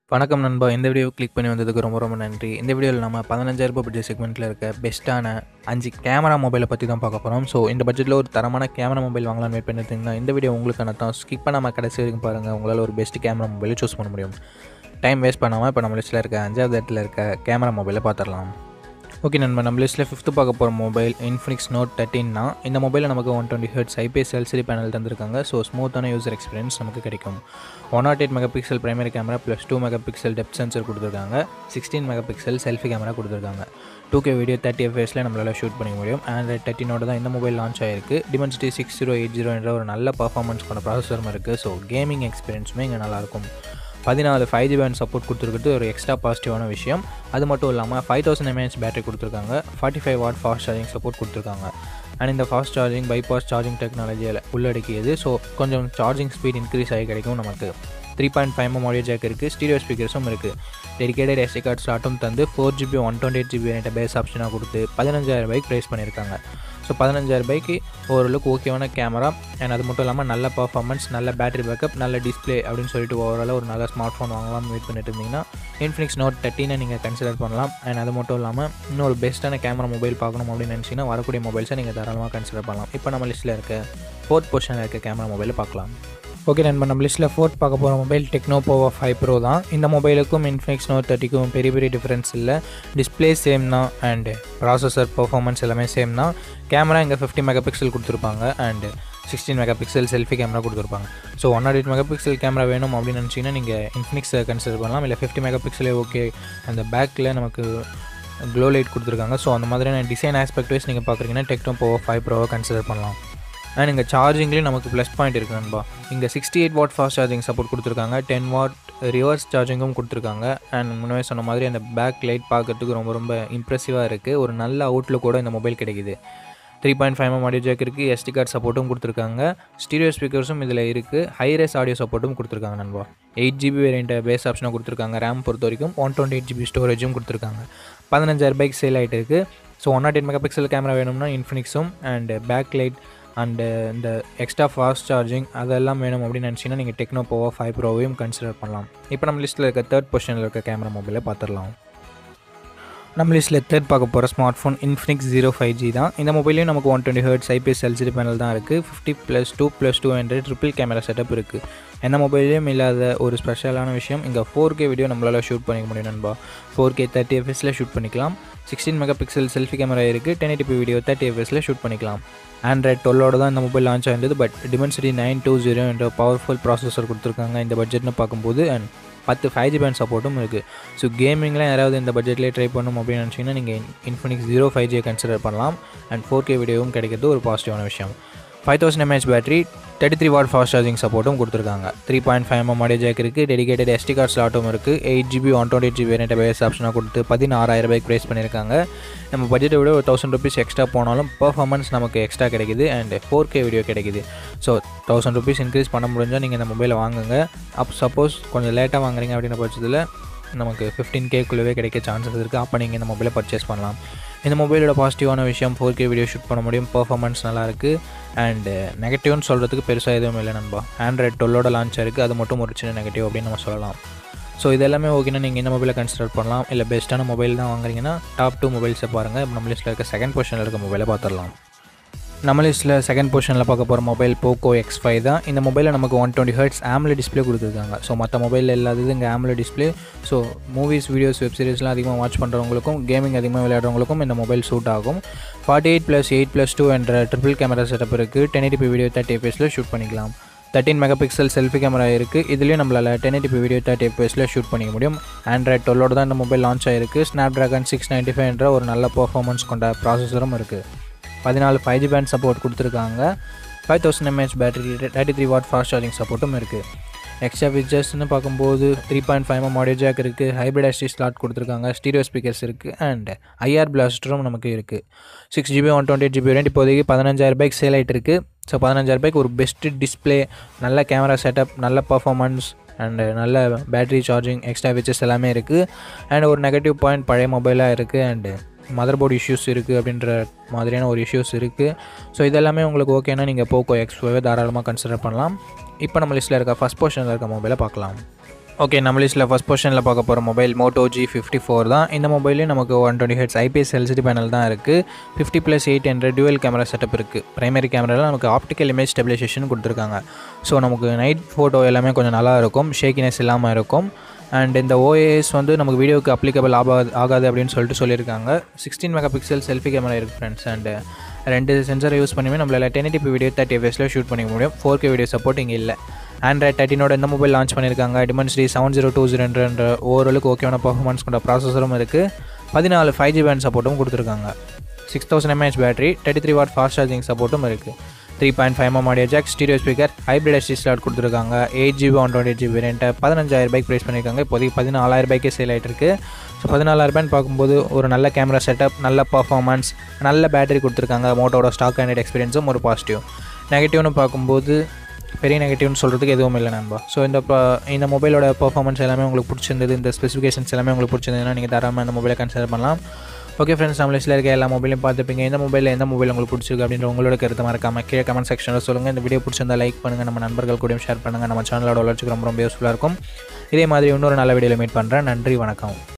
வணக்கம் நண்பா இந்த வீடியோ கிளிக் பண்ணி வந்ததுக்கு ரொம்ப ரொம்ப நன்றி இந்த வீடியோவில் நம்ம பதினஞ்சாயிரம் ரூபாய் பட்ஜெட் செக்மெண்ட்டில் இருக்க பெஸ்ட்டான அஞ்சு கேமரா மொபைலை பற்றி தான் பார்க்க போகிறோம் ஸோ இந்த பட்ஜெட்டில் ஒரு தரமான கேமரா மொபைல் வாங்கலாம்னு வெயிட் பண்ணிருந்தீங்கன்னா இந்த வீடியோ உங்களுக்கான தான் ஸ்கிப் பண்ணாமல் கடைசி வரைக்கும் பாருங்கள் உங்களால் ஒரு பெஸ்ட் கேமரா மொபைலை சூஸ் பண்ண முடியும் டைம் வேஸ்ட் பண்ணாமல் இப்போ நம்ம லிஸ்ட்டில் இருக்க அஞ்சாவது இடத்துல இருக்க கேமரா மொபைலை பார்த்துடலாம் ஓகே நண்பா நம்ம லிஸ்ட்டில் ஃபிஃப்த்து பார்க்க போகிற மொபைல் இன்ஃபினிக்ஸ் நோட் தேர்ட்டின்னா இந்த மொபைலில் நமக்கு one twenty hertz IPS LCD panel தந்திருக்காங்க ஸோ ஸ்மூத்தான யூசர் எக்ஸ்பீரியன்ஸ் நமக்கு கிடைக்கும் one nought eight mega pixel primary camera plus two mega pixel depth sensor கொடுத்துருக்காங்க sixteen mega pixel selfie camera கொடுத்துருக்காங்க டூ கே வீடியோ தேர்ட்டி எஃப்எஸில் நம்மளால் shoot பண்ணிக்க முடியும் ஆண்ட்ராய்ட் தேர்ட்டினோட தான் இந்த மொபைல் லான்ச் ஆயிருக்கு Dimensity six zero eight zero என்ற ஒரு நல்ல பர்ஃபார்மன்ஸ் கொண்ட ப்ராசஸரும் இருக்குது ஸோ கேமிங் எக்ஸ்பீரியன்ஸுமே இங்கே நல்லாயிருக்கும் பதினாலு ஃபைவ் ஜி பேண்ட் சப்போர்ட் கொடுத்துருக்கிறது ஒரு எக்ஸ்ட்ரா பாசிட்டிவான விஷயம் அது மட்டும் இல்லாமல் ஃபைவ் தௌசண்ட் எம்ஏஹெச் பேட்டரி கொடுத்துருக்காங்க forty five watt fast charging support கொடுத்துருக்காங்க அண்ட் இந்த ஃபாஸ்ட் சார்ஜிங் பைபாஸ் சார்ஜிங் டெக்னாலஜியில் உள்ளடக்கியது ஸோ கொஞ்சம் சார்ஜிங் ஸ்பீட் இன்க்ரீஸ் ஆகி கிடைக்கும் நமக்கு three point five M audio jack இருக்குது ஸ்டீரியோ ஸ்பீக்கர்ஸும் இருக்குது டெடிகேட்டட் எஸ்டி கார்டு ஸ்லாட்டும் தந்து four GB one twenty eight GB base ஆப்ஷனாக கொடுத்து பதினஞ்சாயிரம் ரூபாய்க்கு ப்ரைஸ் பண்ணியிருக்காங்க ஸோ பதினஞ்சாயிரம் ரூபாய்க்கு ஓரளவுக்கு ஓகேவான கேமரா அண்ட் அது மட்டும் இல்லாமல் நல்ல பர்ஃபார்மன்ஸ் நல்ல பேட்டரி பேக்கப் நல்ல டிஸ்பிளே அப்படின்னு சொல்லிட்டு ஓவராலாக ஒரு நல்ல ஸ்மார்ட் ஃபோன் வாங்கலாம்னு வெயிட் பண்ணிட்டு இருந்தீங்கன்னா இன்ஃபினிக்ஸ் நோட் தேர்ட்டினை நீங்கள் கன்சிடர் பண்ணலாம் அண்ட் அது மட்டும் இல்லாமல் இன்னொரு பெஸ்ட்டான கேமரா மொபைல் பார்க்கணும் அப்படின்னு நினச்சிங்கன்னா வரக்கூடிய மொபைல்ஸை நீங்கள் தாராளமாக கன்சிடர் பண்ணலாம் இப்போ நம்ம லிஸ்ட்டில் இருக்க ஃபோர்த் பொசிஷனில் இருக்க கேமரா மொபைலை பார்க்கலாம் ஓகே நண்பர் நம்ம லிஸ்ட்டில் ஃபோர்த் பார்க்க போகிற mobile Tecno Pova five pro தான் இந்த மொபைலுக்கும் இன்ஃபினிக்ஸ் நோட் தேர்ட்டிக்கும் பெரிய பெரிய டிஃப்ரென்ஸ் இல்லை டிஸ்பிளே சேம் தான் அண்டு ப்ராசஸர் பர்ஃபார்மன்ஸ் எல்லாமே சேம் தான் கேமரா இங்கே ஃபிஃப்டி மெகா பிக்சல் கொடுத்துருப்பாங்க and sixteen mega pixel selfie camera கொடுத்துருப்பாங்க so one nought eight mega pixel camera வேணும் அப்படின்னு நினச்சிங்கன்னா நீங்கள் இன்ஃபினிக்ஸை கன்சிடர் பண்ணலாம் இல்லை ஃபிஃப்டி மெகா பிக்சலே ஓகே அந்த பேக்கில் நமக்கு க்ளோ லைட் கொடுத்துருக்காங்க ஸோ அந்த மாதிரியான டிசைன் ஆஸ்பெக்ட் வைஸ் நீங்கள் பார்க்குறீங்கன்னா டெக்னோ போவோ ஃபைவ் ப்ரோவை கன்சிடர் பண்ணலாம் அண்ட் இங்கே சார்ஜிங்லேயும் நமக்கு ப்ளஸ் பாயிண்ட் இருக்குது நண்பா இங்கே sixty eight watt fast charging support கொடுத்துருக்காங்க டென் வாட் ரிவர்ஸ் சார்ஜிங்கும் கொடுத்துருக்காங்க அண்ட் முன்னே சொன்ன மாதிரி அந்த பேக் லைட் பார்க்கறதுக்கு ரொம்ப ரொம்ப இம்ப்ரெசிவாக இருக்குது ஒரு நல்ல அவுட்லுக் கூட இந்த மொபைல் கிடைக்குது three point five M audio jack இருக்குது எஸ்டி கார்டு சப்போர்ட்டும் கொடுத்துருக்காங்க ஸ்டீரியோ ஸ்பீக்கர்ஸும் இதில் இருக்குது ஹைரேஸ் ஆடியோ சப்போர்ட்டும் கொடுத்துருக்காங்க நண்பா எயிட் ஜிபி வேரியண்ட்டை பேஸ் ஆப்ஷனாக கொடுத்துருக்காங்க ரேம் பொறுத்த வரைக்கும் ஒன் டுவெண்ட்டி எயிட் ஜிபி ஸ்டோரேஜும் கொடுத்துருக்காங்க பதினஞ்சாயிரம் பைக் சேல் ஆகிட்டு இருக்குது so one nought eight mega pixel camera வேணும்னா இன்ஃபினிக்ஸும் அண்ட் பேக் லைட் அண்டு இந்த எக்ஸ்ட்ரா ஃபாஸ்ட் சார்ஜிங் அதெல்லாம் வேணும் அப்படின்னு நினச்சிங்கன்னா நீங்கள் டெக்னோ போவோ ஃபைவ் ப்ரோவையும் கன்சிடர் பண்ணலாம் இப்போ நம்ம லிஸ்ட்டில் இருக்க தேர்ட் பொசிஷனில் இருக்க கேமரா மொபைலை பார்த்துடலாம் நம்ம லிஸ்ட்டில் தேர்ட் பார்க்க போகிற smart phone Infinix zero five G தான் இந்த மொபைலையும் நமக்கு one twenty hertz IPS LCD panel தான் இருக்குது fifty plus two plus two hundred triple camera setup இருக்குது எந்த மொபைலையும் இல்லாத ஒரு ஸ்பெஷலான விஷயம் இங்கே ஃபோர் கே வீடியோ நம்மளால் ஷூட் பண்ணிக்க முடியும் நண்பா ஃபோர் கே தேர்ட்டி எஃப்எஸில் ஷூட் பண்ணிக்கலாம் sixteen mega pixel selfie camera இருக்குது டென் எயிட்டி வீடியோ தேர்ட்டி எஃப்எஸில் ஷூட் பண்ணிக்கலாம் ஆண்ட்ராய்ட் டுவெல்லோட தான் இந்த மொபைல் லான்ச் ஆயிருந்தது but Dimensity nine two zero என்ற பவர்ஃபுல் ப்ராசஸர் கொடுத்துருக்காங்க இந்த பட்ஜெட்னு பார்க்கும்போது அண்ட் பத்து ஃபைவ் ஜி பேண்ட் சப்போர்ட்டும் இருக்குது ஸோ கேமிங்லாம் யாராவது இந்த பட்ஜெட்லேயே ட்ரை பண்ணணும் அப்படின்னு நினச்சிங்கன்னா நீங்கள் இன்ஃபினிக்ஸ் ஜீரோ ஃபைவ் ஜியை கன்சிடர் பண்ணலாம் அண்ட் ஃபோர் கே வீடியோவும் கிடைக்கிறது ஒரு பாசிட்டிவான விஷயம் five thousand mAh battery thirty three watt fast charging சப்போர்ட்டும் கொடுத்துருக்காங்க three point five M audio jack இருக்குது டெடிகேட்டட் எஸ்டி கார்ட் ஸ்லாட்டும் இருக்குது eight GB one twenty GB variant base ஆப்ஷனாக கொடுத்து பதினாறாயிரம் ரூபாய்க்கு ப்ரைஸ் பண்ணியிருக்காங்க நம்ம பட்ஜெட்டை விட ஒரு தௌசண்ட் ருபீஸ் எக்ஸ்ட்ரா போனாலும் பர்ஃபார்மன்ஸ் நமக்கு எக்ஸ்ட்ரா கிடைக்குது அண்ட் ஃபோர் கே வீடியோ கிடைக்குது ஸோ தௌசண்ட் ருபீஸ் இன்க்ரீஸ் பண்ண முடிஞ்சால் நீங்கள் இந்த மொபைலை வாங்குங்க அப் சப்போஸ் கொஞ்சம் லேட்டாக வாங்குறீங்க அப்படின்ற பட்சத்தில் நமக்கு ஃபிஃப்டீன் கேக்குள்ளவே கிடைக்க சான்சஸ் இருக்குது அப்போ நீங்கள் இந்த மொபைலை பர்ச்சேஸ் பண்ணலாம் இந்த மொபைலோட பாசிட்டிவான விஷயம் ஃபோர் கே வீடியோ ஷூட் பண்ண முடியும் பர்ஃபார்மன்ஸ் நல்லாயிருக்கு அண்டு நெகட்டிவ்னு சொல்கிறதுக்கு பெருசாக எதுவும் இல்லை நண்பா ஆண்ட்ராய்ட் டுவெல்லோட லான்ச் இருக்குது அது மட்டும் ஒரு சின்ன நெகட்டிவ் அப்படின்னு நம்ம சொல்லலாம் ஸோ இது எல்லாமே ஓகேனா நீங்கள் இந்த மொபைலை கன்சிடர் பண்ணலாம் இல்லை பெஸ்ட்டான மொபைல் தான் வாங்குறீங்கன்னா டாப் டூ மொபைல்ஸை பாருங்கள் இப்போ நம்ம லிஸ்ட்டில் இருக்க செகண்ட் பொசிஷனில் இருக்க மொபைலை பார்த்துடலாம் நம்ம லிஸ்ட்டில் செகண்ட் பொசிஷனில் பார்க்க போகிற மொபைல் போக்கோ எக்ஸ் ஃபைவ் தான் இந்த மொபைலில் நமக்கு one twenty hertz AMOLED display கொடுத்துருக்காங்க ஸோ மற்ற மொபைலில் இல்லாதது இங்கே AMOLED display so movies videos web சீரிஸ்லாம் அதிகமாக வாட்ச் பண்ணுறவங்களுக்கும் கேமிங் அதிகமாக விளையாடுறவங்களுக்கும் இந்த மொபைல் சூட் ஆகும் forty eight plus eight plus two என்ற ட்ரிபிள் கேமரா செட்டப் இருக்குது டென் எயிட்டி வீடியோ தேர்ட்டி எஃப்எஸில் ஷூட் பண்ணிக்கலாம் thirteen mega pixel selfie camera இருக்குது இதுலேயும் நம்மளால் டென் எயிட்டி வீடியோ தேர்ட்டி எஃப்எஸில் ஷூட் பண்ணிக்க முடியும் ஆண்ட்ராய்ட் டுவெல்லோட தான் இந்த மொபைல் லான்ச் ஆயிருக்கு Snapdragon six ninety five என்ற ஒரு நல்ல பர்ஃபார்மன்ஸ் கொண்ட ப்ராசஸரும் இருக்குது பதினாலு ஃபைவ் ஜி பேண்ட் சப்போர்ட் கொடுத்துருக்காங்க five thousand mAh battery thirty three watt fast charging சப்போர்ட்டும் இருக்குது எக்ஸ்ட்ரா ஃபீச்சர்ஸ்னு பார்க்கும்போது three point five M audio jack இருக்குது ஹைப்ரிட் எஸ்டி ஸ்லாட் கொடுத்துருக்காங்க ஸ்டீரியோ ஸ்பீக்கர்ஸ் இருக்குது அண்ட் ஐஆர் பிளாஸ்டரும் நமக்கு இருக்குது six GB one twenty eight GB variant இப்போதைக்கு பதினஞ்சாயிரம் ரூபாய்க்கு சேல் ஆகிட்டு இருக்குது ஸோ பதினஞ்சாயிரம் ரூபாய்க்கு ஒரு பெஸ்ட்டு டிஸ்பிளே நல்ல கேமரா செட்டப் நல்ல பர்ஃபார்மன்ஸ் அண்டு நல்ல பேட்டரி சார்ஜிங் எக்ஸ்ட்ரா ஃபீச்சர்ஸ் எல்லாமே இருக்குது அண்ட் ஒரு நெகட்டிவ் பாயிண்ட் பழைய மொபைலாக இருக்குது அண்டு மதர் போர்டு இஷ்யூஸ் இருக்குது அப்படின்ற மாதிரியான ஒரு இஷ்யூஸ் இருக்குது ஸோ இதெல்லாமே உங்களுக்கு ஓகேனா நீங்கள் போக்கோ எக்ஸ் தாராளமாக கன்சிடர் பண்ணலாம் இப்போ நம்ம லிஸ்ட்டில் இருக்க ஃபஸ்ட் பொசிஷனில் இருக்க மொபைலை பார்க்கலாம் ஓகே நம்ம லிஸ்ட்டில் ஃபஸ்ட் பொசிஷனில் பார்க்க போகிற mobile Moto G fifty four தான் இந்த மொபைலையும் நமக்கு one twenty hertz IPS LCD panel தான் இருக்குது ஃபிஃப்டி ப்ளஸ் எயிட் என்ற டுவல் கேமரா செட்டப் இருக்குது பிரைமரி கேமராவில் நமக்கு ஆப்டிக்கல் இமேஜ் ஸ்டெபிலைசேஷன் கொடுத்துருக்காங்க ஸோ நமக்கு நைட் ஃபோட்டோ எல்லாமே கொஞ்சம் நல்லா இருக்கும் ஷேக்கினஸ் இல்லாமல் இருக்கும் அண்ட் இந்த ஓஏஎஸ் வந்து நமக்கு வீடியோக்கு அப்ளிகபிள் ஆகாது ஆகாது அப்படின்னு சொல்லிட்டு சொல்லியிருக்காங்க sixteen mega pixel selfie camera இருக்குது ஃப்ரெண்ட்ஸ் அண்ட் ரெண்டு சென்சரை யூஸ் பண்ணியுமே நம்மளால் டென் எயிட்டி வீடியோ தேர்ட்டி எஃப்எஸில் ஷூட் பண்ணிக்க முடியும் ஃபோர் கே வீடியோ சப்போர்ட் இங்கே இல்லை ஆண்ட்ராய்ட் தேர்ட்டினோட இந்த மொபைல் லான்ச் பண்ணியிருக்காங்க டிமென்சிட்டி செவன் ஜீரோ டூ ஜீரோன்ற ஓரளவுக்கு ஓகேவான பர்ஃபார்மன்ஸ் கொண்ட ப்ராசஸரும் இருக்குது பதினாலு ஃபைவ் ஜி பேண்ட் சப்போர்ட்டும் கொடுத்துருக்காங்க six thousand mAh battery thirty three watt fast charging சப்போர்ட்டும் இருக்குது three point five M audio jack stereo speaker hybrid SD slot கொடுத்துருக்காங்க eight GB one twenty GB வேரியண்ட்டை பதினஞ்சாயிரம் ரூபாய்க்கு ப்ரைஸ் பண்ணியிருக்காங்க இப்போதைக்கு பதினாலாயிரம் ரூபாய்க்கே சேல் ஆகிட்டு இருக்கு ஸோ பதினாலாயிரம் ரூபாய்னு பார்க்கும்போது ஒரு நல்ல கேமரா செட்டப் நல்ல பர்ஃபார்மன்ஸ் நல்ல பேட்டரி கொடுத்துருக்காங்க மோட்டோட ஸ்டாக் அண்ட் எக்ஸ்பீரியன்ஸும் ஒரு பாசிட்டிவ் நெகட்டிவ்னு பார்க்கும்போது பெரிய நெகட்டிவ்னு சொல்கிறதுக்கு எதுவும் இல்லை நண்பா ஸோ இந்த இந்த மொபைலோட பர்ஃபார்மன்ஸ் எல்லாமே உங்களுக்கு பிடிச்சிருந்தது இந்த ஸ்பெசிஃபிகேஷன்ஸ் எல்லாமே உங்களுக்கு பிடிச்சிருந்ததுன்னா நீங்கள் தாராளமாக இந்த மொபைலை கன்சிடர் பண்ணலாம் ஓகே ஃப்ரெண்ட்ஸ் நம்ம லிஸ்ட்டில் இருக்க எல்லா மொபைலையும் பார்த்துப்பீங்க எந்த மொபைலில் எந்த மொபைல் உங்களுக்கு பிடிச்சிருக்கு அப்படின்ற உங்களோட கருத்து மறக்காம கீழே கமெண்ட் செக்ஷனில் சொல்லுங்கள் இந்த வீடியோ பிடிச்சிருந்தா லைக் பண்ணுங்கள் நம்ம நண்பர்கள் கூடயும் ஷேர் பண்ணுங்கள் நம்ம சேனலோட வளர்ச்சிக்கு ரொம்ப ரொம்ப யூஸ்ஃபுல்லாக இருக்கும் இதே மாதிரி இன்னொரு நல்ல வீடியோவில் மீட் பண்ணுறேன் நன்றி வணக்கம்